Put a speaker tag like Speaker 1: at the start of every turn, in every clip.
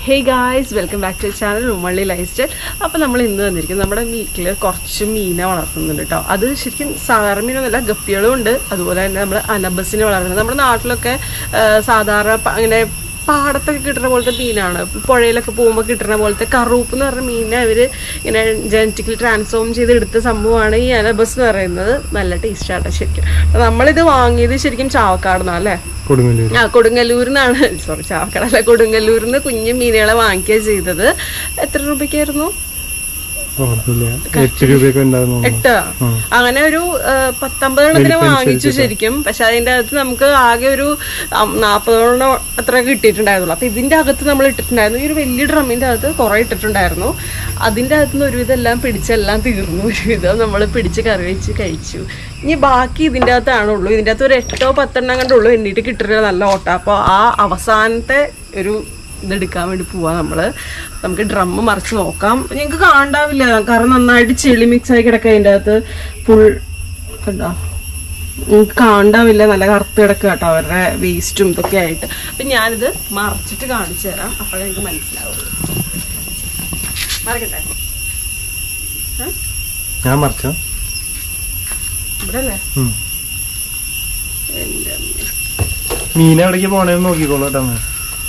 Speaker 1: Hey guys welcome back to channel ഉമ്മള്ളി lifestyle അപ്പോൾ നമ്മൾ ഇന്ന് വന്നിരിക്കുന്നത് നമ്മുടെ വീട്ടിൽ കുറച്ച് മീനെ വളർത്തുന്നുണ്ട് കേട്ടോ അത് ശരിക്കും സാധാരണ മീനൊന്നുമല്ല ഗപ്പികളും ഉണ്ട് അതുപോലെ തന്നെ നമ്മൾ അനബസിനെ വളർത്തുന്നത് നമ്മുടെ നാട്ടിലൊക്കെ ആ, സാധാരണ പ- അങ്ങനെ പാടത്തൊക്കെ കിട്ടുന്ന പോലത്തെ മീനാണ് പുഴയിലൊക്കെ പോകുമ്പോൾ കിട്ടുന്ന പോലത്തെ കറൂപ്പ് എന്ന് പറഞ്ഞ മീനിനെ അവർ ഇങ്ങനെ ജനറ്റിക്കലി ട്രാൻസ്ഫോം ചെയ്ത് എടുത്ത സംഭവമാണ് ഈ അനബസ് എന്ന് പറയുന്നത് നല്ല ടേസ്റ്റാണ് ശരിക്കും അപ്പോൾ നമ്മളിത് വാങ്ങിയത് ശരിക്കും ചാവക്കാടുന്നാണ് അല്ലേ
Speaker 2: കൊടുങ്ങല്ലൂർ
Speaker 1: ആ കൊടുങ്ങല്ലൂരിൽ നിന്നാണ് സോറി ചാവക്കടല്ല കൊടുങ്ങല്ലൂരിൽ നിന്ന് കുഞ്ഞു മീനുകളെ വാങ്ങിക്കുക ചെയ്തത് എത്ര രൂപയ്ക്കായിരുന്നു
Speaker 2: ഓർമ്മയില്ല എട്ട് രൂപയൊക്കെ ഉണ്ടായിരുന്നു
Speaker 1: എട്ട് അങ്ങനെ ഒരു ആ, പത്തൊമ്പതെണ്ണത്തിന് വാങ്ങിച്ചു ശരിക്കും പക്ഷെ അതിന്റെ അകത്ത് നമുക്ക് ആകെ ഒരു അം, നാപ്പതെണ്ണം അത്ര കിട്ടിയിട്ടുണ്ടായിരുന്നുള്ളൂ അപ്പൊ ഇതിന്റെ അകത്ത് നമ്മൾ ഇട്ടിട്ടുണ്ടായിരുന്നു ഈ ഒരു വലിയ ഡ്രമ്മിന്റെ അകത്ത് കുറെ ഇട്ടിട്ടുണ്ടായിരുന്നു അതിന്റെ അകത്ത് നിന്ന് ഒരുവിധം എല്ലാം പിടിച്ചെല്ലാം തീർന്നു ഒരുവിധം നമ്മൾ പിടിച്ച് കറി വെച്ച് കഴിച്ചു ഇനി ബാക്കി ഇതിന്റെ അകത്താണുള്ളൂ ഇതിന്റെ അകത്ത് ഒരു എട്ടോ പത്തെണ്ണം കണ്ടുള്ളൂ എണ്ണീട്ട് കിട്ടുന്ന നല്ല ഓട്ടം അപ്പോൾ ആ അവസാനത്തെ ഒരു ഇതെടുക്കാൻ വേണ്ടി പോവാ നമ്മള് നമുക്ക് ഡ്രമ്മ് മറിച്ച് നോക്കാം ഞങ്ങക്ക് കാണാവില്ല കാരണം നന്നായിട്ട് ചെളി മിക്സ് ആയി കിടക്കുക അതിൻ്റെ അകത്ത് ഫുൾ കണ്ടോ നിങ്ങൾക്ക് കാണാവില്ല നല്ല കറുത്ത് കിടക്കുക കേട്ടോ അവരുടെ വേസ്റ്റും ഇതൊക്കെ ആയിട്ട് അപ്പൊ ഞാനിത് മറിച്ചിട്ട് കാണിച്ചു തരാം അപ്പോഴേ എനിക്ക് മനസ്സിലാവുള്ളൂ മറിക്കട്ടെ ഏ?
Speaker 2: ഞാൻ മറിച്ചോ
Speaker 1: ഇവിടെ അല്ലേ
Speaker 2: ഉം.
Speaker 1: എൻ്റെ അമ്മേ.
Speaker 2: മീൻ എവിടേക്ക് പോണേന്ന് നോക്കിക്കോളൂ കേട്ടോ അമ്മേ.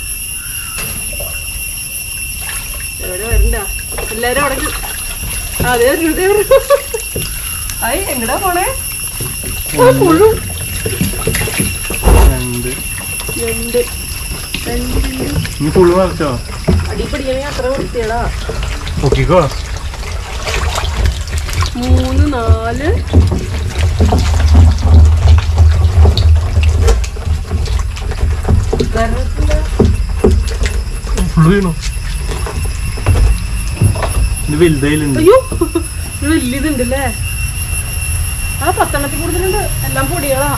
Speaker 1: എവിടെ വരണ്ട എല്ലാരും അവിടെ നി- ആ, ദേ വരൂ, ദേ വരൂ. ആയി എങ്ങടാ പോണേ ഓ, പുഴു
Speaker 2: രണ്ട്
Speaker 1: രണ്ട് രണ്ട് രണ്ട്.
Speaker 2: നീ ഫുള്ള് മറിച്ചോ
Speaker 1: അടി പിടിക്കണേ അത്ര വൃത്തിയടാ
Speaker 2: നോക്കിക്കോ
Speaker 1: മൂന്ന് നാല് കരത്തില്ല.
Speaker 2: ഫുള്ള് വീണു ഇത് വലുതായിലുണ്ട്
Speaker 1: അയ്യോ ഇത് വലിയതുണ്ടല്ലേ ആ പത്തെണ്ണത്തിൽ കൂടുതലുണ്ട് എല്ലാം പൊടികളാ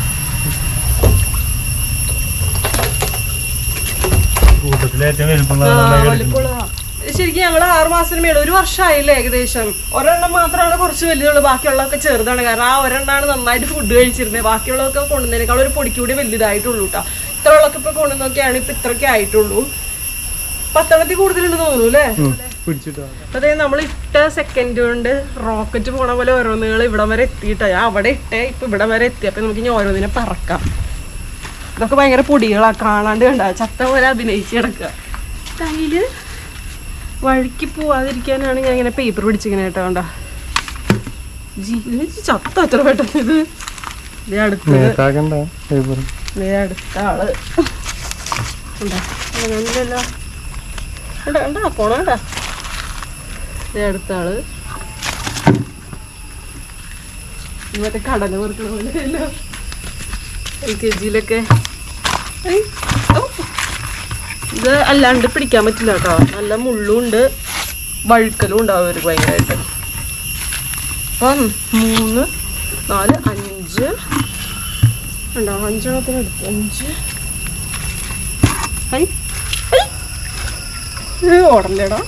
Speaker 2: കൂട്ടത്തിലെ ഏറ്റവും വലുപ്പം
Speaker 1: ആ, വലിപ്പമുള്ളതാ. ഇത് ശരിക്കും ഞങ്ങൾ ആറ് മാസത്തിന് മേലെ ഒരു വർഷമായില്ലേ ഏകദേശം ഒരെണ്ണം മാത്രമാണ് കുറച്ച് വലുതുള്ളൂ ബാക്കിയുള്ളതൊക്കെ ചെറുതാണ് കാരണം ആ ഒരെണ്ണമാണ് നന്നായിട്ട് ഫുഡ് കഴിച്ചിരുന്നത് ബാക്കിയുള്ളതൊക്കെ കൊണ്ടുവന്നതിനേക്കാൾ ഒരു പൊടിക്കൂടി വലുതായിട്ടുള്ളൂ കേട്ടോ ഇത്ര ഉള്ളൊക്കെ ഇപ്പൊ കൊണ്ടുവന്നൊക്കെയാണ് ഇപ്പൊ ഇത്രയൊക്കെ ആയിട്ടുള്ളൂ പത്തെണ്ണത്തിൽ കൂടുതലുണ്ട് തോന്നുന്നു അല്ലേ
Speaker 2: പിടിച്ചിട്ടോ
Speaker 1: അതെ നമ്മൾ ഇട്ട സെക്കൻഡ് കൊണ്ട് റോക്കറ്റ് പോണ പോലെ ഓരോന്നുകൾ ഇവിടം വരെ എത്തിയിട്ടാ ഞാൻ അവിടെ ഇട്ടേ ഇപ്പൊ ഇവിടെ വരെ എത്തി അപ്പൊ നമുക്ക് ഇനി ഓരോന്നിനെ പറക്കാം ഇതൊക്കെ ഭയങ്കര പൊടികളാ കാണാണ്ട് കണ്ട ചത്ത പോലെ അഭിനയിച്ച് കിടക്കുക കയ്യില് വഴുക്കി പോവാതിരിക്കാനാണ് ഞാൻ ഇങ്ങനെ പേപ്പർ പിടിച്ചിങ്ങനെ കേട്ടോ കണ്ട ജീ ചത്ത എത്ര പെട്ടെന്ന് ഇത് ദേ അടുത്ത്
Speaker 2: നേതാക്കണ്ട പേപ്പർ
Speaker 1: ദേ അടുത്ത ആള് ഉണ്ടാ അങ്ങനെയല്ലോ കണ്ട കണ്ട പോണ കണ്ട ദേ അടുത്ത ആള് മറ്റേ കടല മുറിക്കണ പോലെയല്ലോ എൽ കെ ജിയിലൊക്കെ ഇത് അല്ലാണ്ട് പിടിക്കാൻ പറ്റില്ല കേട്ടോ നല്ല മുള്ളും ഉണ്ട് വഴുക്കലും ഉണ്ടാവും ഒരു ഭയങ്കരമായിട്ട് അപ്പം മൂന്ന് നാല് അഞ്ച് ഉണ്ടോ അഞ്ചെണ്ണത്തിന് എടുത്തു അഞ്ച് ഹൈ ഹൈ. ഇത് ഓടല്ലേടാ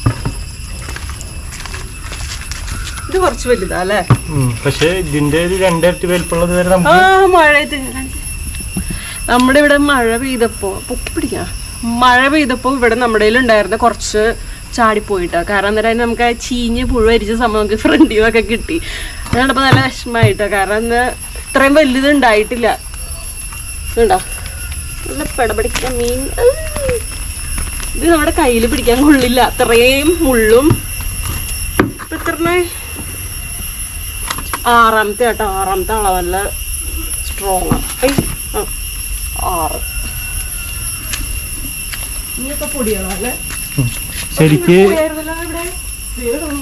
Speaker 1: ഇത് കുറച്ച് വലുതാ അല്ലേ
Speaker 2: പക്ഷെ ഇതിന്റെ ഒരു രണ്ടിരട്ടി വലുപ്പമുള്ളത് വരെ
Speaker 1: ആ
Speaker 2: നമുക്ക്
Speaker 1: മഴയത്ത് നമ്മുടെ ഇവിടെ മഴ പെയ്തപ്പോ പൊക്കി പിടിക്കാം മഴ പെയ്തപ്പോ ഇവിടെ നമ്മുടെ ഉണ്ടായിരുന്ന കുറച്ച് ചാടിപ്പോയിട്ടാ കാരണം അന്നേരം നമുക്ക് ആ ചീഞ്ഞ് പുഴു അരിച്ച സംഭവം നമുക്ക് ഫ്രണ്ടിൽ നിന്നൊക്കെ കിട്ടി അതുകൊണ്ടപ്പോ നല്ല വിഷമമായിട്ടാ കാരണം അന്ന് ഇത്രയും വലുത് ഉണ്ടായിട്ടില്ല ഇതുണ്ടോ നല്ല പെടപടിക്കുന്ന മീൻ ഉം. ഇത് നമ്മുടെ കയ്യിൽ പിടിക്കാൻ കൊള്ളില്ല അത്രയും മുള്ളും ഇപ്പൊ എത്രണ്ണേ ആറാമത്തെ കേട്ടോ ആറാമത്തെ ആളാ നല്ല സ്ട്രോങ് ആ ആറ് ഇനിയൊക്കെ പൊടികളല്ലേ
Speaker 2: ഉം. ശരിക്ക്
Speaker 1: പോയായിരുന്നല്ലോ ഇവിടെ ദേ ഇടുന്നു.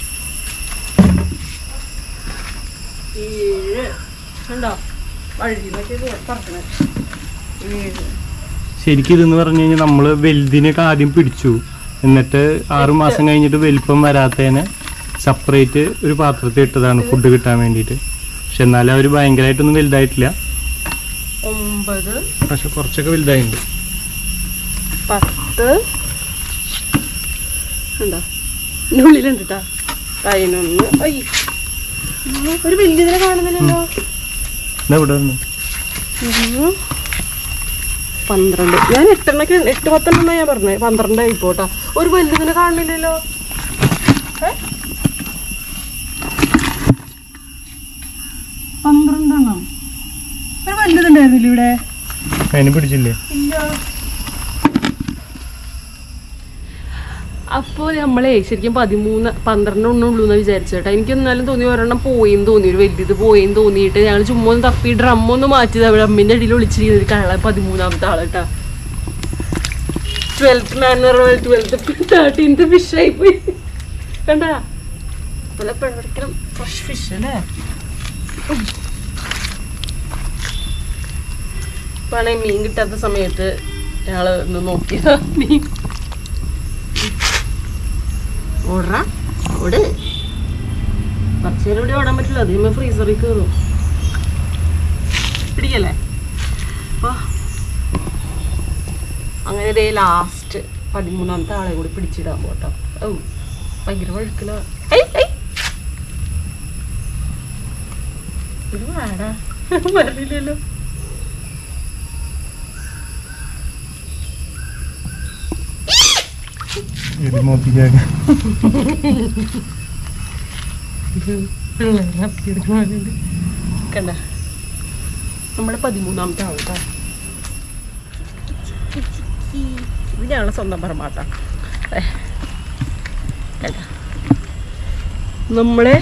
Speaker 1: ഏഴ് കണ്ടോ വഴിയിലൊക്കെ പറക്കണേ ഏഴ്
Speaker 2: ശരിക്കും ഇതെന്ന് പറഞ്ഞു കഴിഞ്ഞാൽ നമ്മള് വലുതിനൊക്കെ ആദ്യം പിടിച്ചു എന്നിട്ട് ആറു മാസം കഴിഞ്ഞിട്ട് വലിപ്പം വരാത്തതിനെ സെപ്പറേറ്റ് ഒരു പാത്രത്തിൽ ഇട്ടതാണ് ഫുഡ് കിട്ടാൻ വേണ്ടിയിട്ട് പക്ഷെ എന്നാലും അവർ ഭയങ്കരമായിട്ടൊന്നും വലുതായിട്ടില്ല
Speaker 1: ഒമ്പത്
Speaker 2: പക്ഷെ കുറച്ചൊക്കെ വലുതായിട്ടുണ്ട്
Speaker 1: പത്ത് ഉണ്ടോ ഇതിൻ്റെ ഉള്ളിലുണ്ട് കേട്ടോ പതിനൊന്ന് അയ്യ ഒരു വലിയതിനെ കാണുന്നില്ലല്ലോ
Speaker 2: ഇതാ ഇവിടെ വന്നു
Speaker 1: ഉം. പന്ത്രണ്ട് ഞാൻ എട്ടെണ്ണൊക്കെ എട്ട് പത്തെണ്ണം ഞാൻ പറഞ്ഞത് പന്ത്രണ്ട് ആയിപ്പോട്ടാ ഒരു വലുതിനെ കാണുന്നില്ലല്ലോ ഏ? പന്ത്രണ്ടെണ്ണം ഒരു വലുതുണ്ടായിരുന്നില്ല ഇവിടെ
Speaker 2: അതിന് പിടിച്ചില്ലേ
Speaker 1: ഇല്ല അപ്പോൾ നമ്മളെ ശരിക്കും പതിമൂന്ന് പന്ത്രണ്ടെണ്ണം ഉള്ളൂ എന്ന് വിചാരിച്ചു കേട്ടോ എനിക്ക് എന്നാലും തോന്നി ഒരെണ്ണം പോയിന്ന് തോന്നി ഒരു വലുത് പോയിന്ന് തോന്നിയിട്ട് ഞങ്ങൾ ചുമ്മാ ഒന്ന് തപ്പി ഡ്രം ഒന്ന് മാറ്റിയത് അവിടെ അമ്മിൻ്റെ അടിയിൽ ഒളിച്ചിരിക്കുന്ന ഒരു കള്ള പതിമൂന്നാമത്തെ ആള് കേട്ടോ twelfth man twelfth thirteenth fish ആയി പോയി കണ്ടാ നല്ല പെണ്ണടിക്കണം ഫ്രഷ് ഫിഷ് അല്ലേ വേണേ മീൻ കിട്ടാത്ത സമയത്ത് ഞങ്ങള് ഒന്ന് നോക്കിയതാ മീൻ ഓടറാ ഓട് കുറച്ചു നേരം ഇവിടെ ഓടാൻ പറ്റില്ല അതിന് ഫ്രീസറിൽ കയറും പിടിക്കല്ലേ അപ്പൊ അങ്ങനെ ഇതേ ലാസ്റ്റ് പതിമൂന്നാമത്തെ ആളെ കൂടി പിടിച്ചിടാൻ പോട്ടോ ഓ ഭയങ്കര വഴുക്കില ഇത് വേടാ വരുന്നില്ലല്ലോ
Speaker 2: ഇത് മോത്തിക്കാക്ക
Speaker 1: കണ്ട നമ്മുടെ പതിമൂന്നാമത്തെ ആൾക്കാർ ഇത് ഞങ്ങളുടെ സ്വന്തം പറമ്പാട്ട കണ്ട നമ്മളെ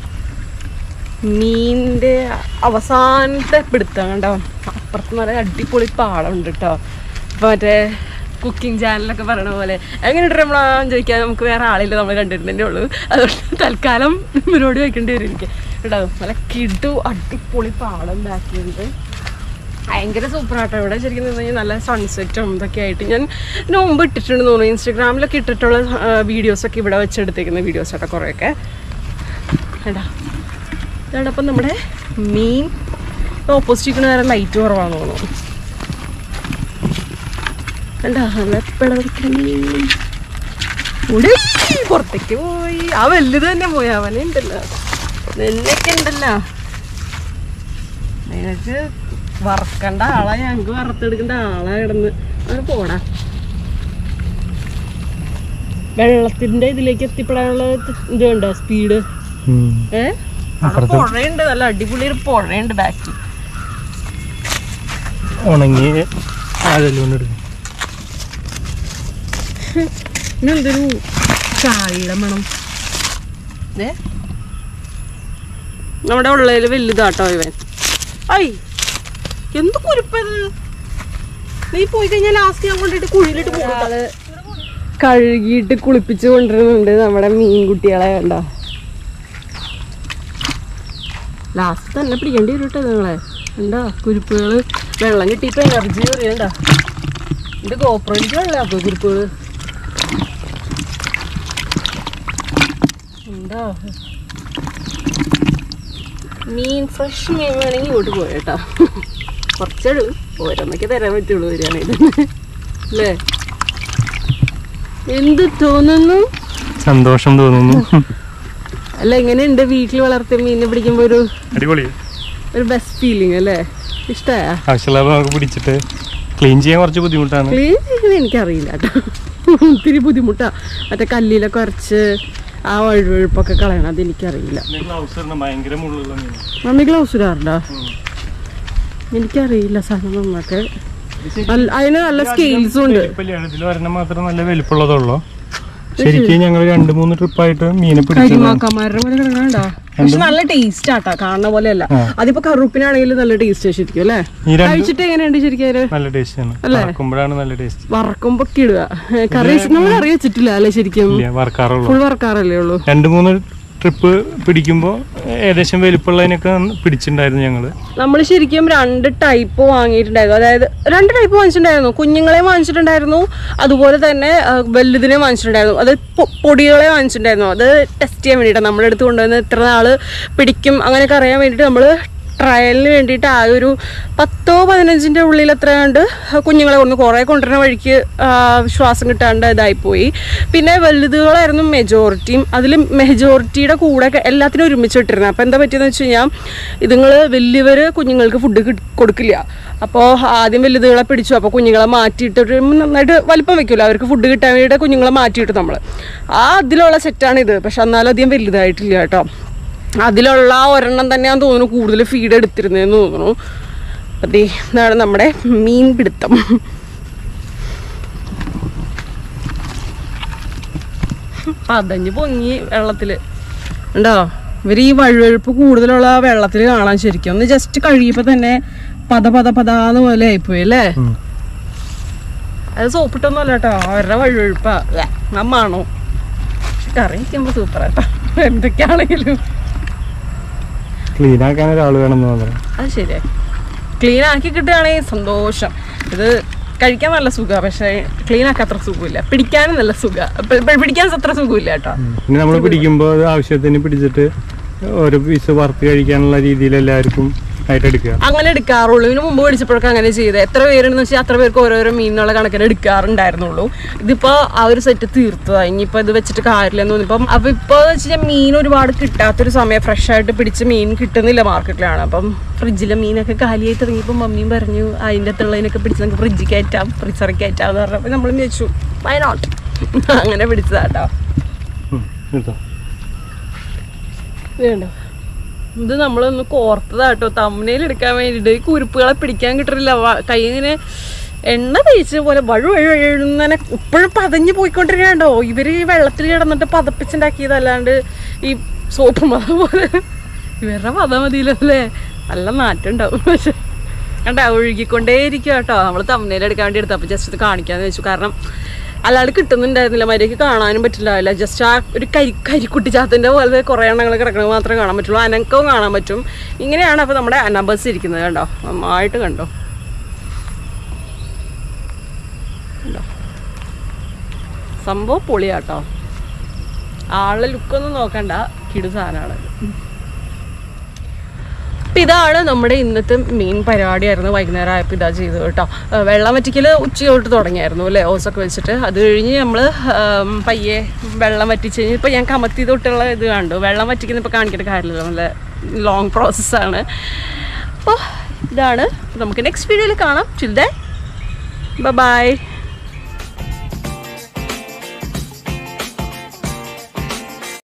Speaker 1: മീനിന്റെ അവസാനത്തെ പിടുത്തം കണ്ടോ അപ്പുറത്ത് നല്ല അടിപൊളി പാടമുണ്ട് കേട്ടോ ഇപ്പൊ മറ്റേ കുക്കിംഗ് ചാനലൊക്കെ പറയണ പോലെ എങ്ങനെയുണ്ട് നമ്മളാന്ന് ചോദിക്കാൻ നമുക്ക് വേറെ ആളില്ല നമ്മൾ കണ്ടിരുന്നേ ഉള്ളൂ അതുകൊണ്ട് തൽക്കാലം ഇവരോട് ചോദിക്കേണ്ടി വരും എനിക്ക് കേട്ടോ നല്ല കിടു അടിപൊളി പാടം ബാക്കിയുണ്ട് ഭയങ്കര സൂപ്പറാട്ടോ ഇവിടെ ശരിക്കും നിന്ന് കഴിഞ്ഞാൽ നല്ല സൺസെറ്റും ഇതൊക്കെ ആയിട്ട് ഞാൻ ഇതിന് മുമ്പ് ഇട്ടിട്ടുണ്ട് തോന്നുന്നു ഇൻസ്റ്റഗ്രാമിലൊക്കെ ഇട്ടിട്ടുള്ള വീഡിയോസൊക്കെ ഇവിടെ വെച്ചെടുത്തേക്കുന്ന വീഡിയോസൊക്കെ കുറേയൊക്കെ കേട്ടാ ഇതാണ് അപ്പം നമ്മുടെ മീൻ ഓപ്പോസിറ്റ് നേരെ ലൈറ്റ് കുറവാന്ന് തോന്നുന്നു കണ്ടാ നല്ല പിളവിക്കുന്ന മീൻ ഉടേ പുറത്തേക്ക് പോയി ആ വലുത് തന്നെ പോയി അവനെ ഉണ്ടല്ലോ നിന്നൊക്കെ ഉണ്ടല്ലോ നിനക്ക് വറക്കണ്ട ആളാ ഞങ്ങക്ക് വറുത്തെടുക്കേണ്ട ആളാ കിടന്ന് അങ്ങനെ പോടാ വെള്ളത്തിന്റെ ഇതിലേക്ക് എത്തിപ്പെടാനുള്ള ഇത് ഉണ്ടോ സ്പീഡ് ഏ അവിടെ പുഴയുണ്ട് നല്ല അടിപൊളി ഒരു പുഴയുണ്ട് ബാക്കി
Speaker 2: ഉണങ്ങി ആഴലുകൊണ്ട് എടുക്കും
Speaker 1: പിന്നെ എന്തൊരു ചായയുടെ മണം ഏ നമ്മുടെ ഉള്ളതിൽ വലുതാട്ടോ ഇവൻ ഐ എന്ത് കുരുപ്പത് നീ പോയി കഴിഞ്ഞാൽ ലാസ്റ്റ് ഞാൻ കൊണ്ടിട്ട് കുഴിയിലിട്ട് പോകും കഴുകിയിട്ട് കുളിപ്പിച്ച് കൊണ്ടുവരുന്നുണ്ട് നമ്മുടെ മീൻകുട്ടികളെ കണ്ട ലാസ്റ്റ് തന്നെ പിടിക്കേണ്ടി വരും കേട്ടോ നിങ്ങളെ എന്താ കുരുപ്പുകൾ വെള്ളം കിട്ടിയപ്പോ എനർജി അറിയണ്ട ഇത് ഗോപ്രോയിലേക്ക് വെള്ളമാക്കോ കുരുപ്പുകൾ എന്താ മീൻ ഫ്രഷ് മീൻ വേണമെങ്കിൽ ഇങ്ങോട്ട് പോയേട്ടാ കുറച്ചുള്ളൂ ഓരോന്നൊക്കെ തരാൻ പറ്റുള്ളൂ വരികയാണെങ്കിൽ അല്ലേ എന്ത് തോന്നുന്നു
Speaker 2: സന്തോഷം തോന്നുന്നു
Speaker 1: അല്ല എങ്ങനെയുണ്ട് വീട്ടിൽ വളർത്തിയ മീനിനെ പിടിക്കുമ്പോ ഒരു
Speaker 2: അടിപൊളി
Speaker 1: ഒരു ബെസ്റ്റ് ഫീലിംഗ് അല്ലേ ഇഷ്ടമായ
Speaker 2: ആവശ്യമുള്ള നമുക്ക് പിടിച്ചിട്ട് ക്ലീൻ ചെയ്യാൻ കുറച്ച് ബുദ്ധിമുട്ടാണ്
Speaker 1: ക്ലീൻ ചെയ്യുന്നത് എനിക്കറിയില്ല കേട്ടോ ഒത്തിരി ബുദ്ധിമുട്ടാ മറ്റേ കല്ലിലൊക്കെ കുറച്ച് ആ വഴുവഴുപ്പൊക്കെ കളയണം അതെനിക്കറിയില്ല
Speaker 2: ഭയങ്കര മുള്ളുള്ള മീൻ
Speaker 1: മമ്മി ഗ്ലൗസ് ഇടാറുണ്ടോ എനിക്കറിയില്ല സാധനം നന്നാക്കെ നല്ല- അതിന് നല്ല സ്കെയിൽസും ഉണ്ട്
Speaker 2: ഇതിൽ വരണം മാത്രം നല്ല വലിപ്പമുള്ളതുള്ളൂ ശരിക്കും ഞങ്ങൾ രണ്ട് മൂന്ന് ട്രിപ്പായിട്ട് മീനെ പിടിച്ചത്
Speaker 1: കരിമാക്കന്മാരുടെ പോലെ കിടക്കണോ പക്ഷെ നല്ല ടേസ്റ്റ് ആട്ടാ കാണുന്ന പോലെയല്ല അതിപ്പോ കറുപ്പിനാണെങ്കിലും നല്ല ടേസ്റ്റ് ശരിക്കും അല്ലേ
Speaker 2: ഈ രണ്ട്
Speaker 1: കഴിച്ചിട്ട് എങ്ങനെയുണ്ട് ശരിക്കും അതിന്
Speaker 2: നല്ല ടേസ്റ്റ് ആണ് വറക്കുമ്പോഴാണ് നല്ല ടേസ്റ്റ്
Speaker 1: വറക്കുമ്പോ ഒക്കെ ഇടുക ഏ, കറി വെച്ച് നമ്മൾ കറി വെച്ചിട്ടില്ല അല്ലേ ശരിക്കും
Speaker 2: ഇല്ല വറക്കാറുള്ളൂ
Speaker 1: ഫുൾ വറക്കാറല്ലേ ഉള്ളൂ
Speaker 2: രണ്ട് മൂന്ന് ട്രിപ്പ് പിടിക്കുമ്പോൾ ഏകദേശം വലിപ്പമുള്ളതിനൊക്കെ പിടിച്ചിട്ടുണ്ടായിരുന്നു ഞങ്ങള്
Speaker 1: നമ്മൾ ശരിക്കും രണ്ട് ടൈപ്പ് വാങ്ങിയിട്ടുണ്ടായിരുന്നു അതായത് രണ്ട് ടൈപ്പ് വാങ്ങിച്ചിട്ടുണ്ടായിരുന്നു കുഞ്ഞുങ്ങളെ വാങ്ങിച്ചിട്ടുണ്ടായിരുന്നു അതുപോലെ തന്നെ ആ, വലുതിനെ വാങ്ങിച്ചിട്ടുണ്ടായിരുന്നു അത് പൊ- പൊടികളെ വാങ്ങിച്ചിട്ടുണ്ടായിരുന്നു അത് ടെസ്റ്റ് ചെയ്യാൻ വേണ്ടിയിട്ടാണ് നമ്മുടെ അടുത്ത് കൊണ്ടുവന്ന് ഇത്ര നാള് പിടിക്കും അങ്ങനെയൊക്കെ അറിയാൻ വേണ്ടിയിട്ട് നമ്മൾ ട്രയലിന് വേണ്ടിയിട്ട് ആ ഒരു പത്തോ പതിനഞ്ചിൻ്റെ ഉള്ളിൽ എത്ര കണ്ട് കുഞ്ഞുങ്ങളെ കൊണ്ട് കുറേ കൊണ്ടുവരുന്ന വഴിക്ക് ആ, ശ്വാസം കിട്ടാണ്ട് ഇതായിപ്പോയി പിന്നെ വലുതുകളായിരുന്നു മെജോറിറ്റിയും അതിൽ മെജോറിറ്റിയുടെ കൂടെ ഒക്കെ എല്ലാത്തിനും ഒരുമിച്ച് ഇട്ടിരുന്നത് അപ്പോൾ എന്താ പറ്റിയെന്ന് വെച്ച് കഴിഞ്ഞാൽ ഇതുങ്ങൾ വലിയവർ കുഞ്ഞുങ്ങൾക്ക് ഫുഡ് കൊടുക്കില്ല അപ്പോൾ ആദ്യം വലുതുകളെ പിടിച്ചു അപ്പോൾ കുഞ്ഞുങ്ങളെ മാറ്റിയിട്ട് ഒരു നന്നായിട്ട് വലിപ്പം വെക്കില്ല അവർക്ക് ഫുഡ് കിട്ടാൻ വേണ്ടിയിട്ട് കുഞ്ഞുങ്ങളെ മാറ്റിയിട്ട് നമ്മൾ ആ അതിലുള്ള സെറ്റാണിത് പക്ഷെ എന്നാലും അധികം വലുതായിട്ടില്ല കേട്ടോ അതിലുള്ള ആ ഒരെണ്ണം തന്നെയാന്ന് തോന്നുന്നു കൂടുതൽ ഫീഡ് എടുത്തിരുന്നതെന്ന് തോന്നുന്നു അതെ ഇതാണ് നമ്മുടെ മീൻ പിടുത്തം പതഞ്ഞ് പൊങ്ങി വെള്ളത്തിൽ ഉണ്ടോ ഇവർ ഈ വഴുവഴുപ്പ് കൂടുതലുള്ള വെള്ളത്തിൽ കാണാൻ ശരിക്കും ഒന്ന് ജസ്റ്റ് കഴിയുമ്പോൾ തന്നെ പത പത പതാന്ന് പോലെ ആയിപ്പോയി അല്ലേ
Speaker 2: ഉം.
Speaker 1: അത് സോപ്പിട്ടൊന്നുമല്ല കേട്ടോ അവരുടെ വഴുവഴുപ്പാ നമ്മാണോ കറി വയ്ക്കുമ്പോൾ സൂപ്പറാട്ടോ എന്തൊക്കെയാണെങ്കിലും
Speaker 2: ക്ലീൻ ആക്കാൻ ഒരാൾ വേണമെന്ന് പറഞ്ഞു
Speaker 1: അത് ശരിയാ ക്ലീൻ ആക്കി കിട്ടുകയാണെങ്കിൽ സന്തോഷം ഇത് കഴിക്കാൻ നല്ല സുഖമാണ് പക്ഷേ ക്ലീൻ ആക്കാൻ അത്ര സുഖമില്ല പിടിക്കാനും നല്ല സുഖമാണ് പിടിക്കാൻ അത്ര സുഖമില്ല കേട്ടോ
Speaker 2: പിന്നെ നമ്മൾ പിടിക്കുമ്പോൾ അത് ആവശ്യത്തിന് പിടിച്ചിട്ട് ഓരോ പീസ് വറുത്ത് കഴിക്കാനുള്ള രീതിയിൽ എല്ലാവർക്കും ആയിട്ട് എടുക്കുക
Speaker 1: അങ്ങനെ എടുക്കാറുള്ളൂ ഇതിന് മുമ്പ് പിടിച്ചപ്പോഴൊക്കെ അങ്ങനെ ചെയ്തത് എത്ര പേരുണ്ടെന്ന് വെച്ചാൽ അത്ര പേർക്ക് ഓരോരോ മീനിനുള്ള കണക്കിന് എടുക്കാറുണ്ടായിരുന്നുള്ളൂ ഇതിപ്പോ ആ ഒരു സെറ്റ് തീർത്തതാ ഇനിയിപ്പോ ഇത് വെച്ചിട്ട് കാര്യമില്ലെന്ന് തോന്നി ഇപ്പം അപ്പൊ ഇപ്പൊ വെച്ച് കഴിഞ്ഞാൽ മീൻ ഒരുപാട് കിട്ടാത്തൊരു സമയം ഫ്രഷ് ആയിട്ട് പിടിച്ച് മീൻ കിട്ടുന്നില്ല മാർക്കറ്റിലാണ് അപ്പം ഫ്രിഡ്ജിലെ മീനൊക്കെ കാലിയായി തുടങ്ങിയപ്പോൾ മമ്മിയും പറഞ്ഞു അതിൻ്റെ അകത്തുള്ളതിനൊക്കെ പിടിച്ച് നമുക്ക് ഫ്രിഡ്ജിൽ കയറ്റാം ഫ്രീസറിൽ കയറ്റാം എന്ന് പറഞ്ഞപ്പോൾ നമ്മളും ചോദിച്ചു വൈ നോട്ട് അങ്ങനെ പിടിച്ചതാട്ടോ
Speaker 2: ഉം, എടുത്തോ.
Speaker 1: ഇത് കണ്ടോ ഇത് നമ്മളൊന്ന് കോർത്തതാട്ടോ തമ്മനയിൽ എടുക്കാൻ വേണ്ടിയിട്ട് ഈ കുരുപ്പുകളെ പിടിക്കാൻ കിട്ടില്ല കൈ ഇങ്ങനെ എണ്ണ തേച്ച പോലെ വഴു വഴു വഴുന്നനെ ഇപ്പോഴും പതഞ്ഞ് പോയിക്കൊണ്ടിരിക്കണ്ടോ ഇവര് ഈ വെള്ളത്തിൽ കിടന്നിട്ട് പതപ്പിച്ചുണ്ടാക്കിയതല്ലാണ്ട് ഈ സോപ്പ് മത പോലെ ഇവരുടെ പത മതിയില്ലല്ലേ നല്ല നാറ്റം ഉണ്ടാവും പക്ഷെ കണ്ട ഒഴുകിക്കൊണ്ടേയിരിക്കും കേട്ടോ നമ്മൾ തമ്മനയിൽ എടുക്കാൻ വേണ്ടി എടുത്തു അപ്പോൾ ജസ്റ്റ് ഇത് കാണിക്കാന്ന് വെച്ചു കാരണം അല്ലാണ്ട് കിട്ടുന്നുണ്ടായിരുന്നില്ല മര്യാദയ്ക്ക് കാണാനും പറ്റില്ലാവില്ല ജസ്റ്റ് ആ ഒരു കരി കരിക്കുട്ടി ചാത്തിൻ്റെ പോലെ കുറേ എണ്ണങ്ങൾ കിടക്കുന്നത് മാത്രമേ കാണാൻ പറ്റുള്ളൂ അനക്കവും കാണാൻ പറ്റും ഇങ്ങനെയാണ് അപ്പോൾ നമ്മുടെ അനബസ് ഇരിക്കുന്നത് കണ്ടോ നന്നായിട്ട് കണ്ടോ കണ്ടോ സംഭവം പൊളിയാട്ടോ ആളെ ലുക്കൊന്നും നോക്കണ്ട കിടു സാധനമാണ് അപ്പം ഇതാണ് നമ്മുടെ ഇന്നത്തെ മെയിൻ പരിപാടിയായിരുന്നു വൈകുന്നേരം ആയപ്പോൾ ഇതാ ചെയ്തത് കേട്ടോ ഏഹ് വെള്ളം വറ്റിക്കൽ ഉച്ച തൊട്ട് തുടങ്ങിയായിരുന്നു അല്ലേ ഓസൊക്കെ വെച്ചിട്ട് അത് കഴിഞ്ഞ് നമ്മൾ പയ്യെ വെള്ളം വറ്റിച്ച് കഴിഞ്ഞ് ഇപ്പോൾ ഞാൻ കമത്തി തൊട്ടുള്ള ഇത് കണ്ടു വെള്ളം വറ്റിക്കുന്ന ഇപ്പോൾ കാണിക്കേണ്ട കാര്യമില്ല നല്ല ലോങ് പ്രോസസ്സാണ് അപ്പോൾ ഇതാണ് നമുക്ക് നെക്സ്റ്റ് വീഡിയോയിൽ കാണാം ചിൽഡേ ബൈ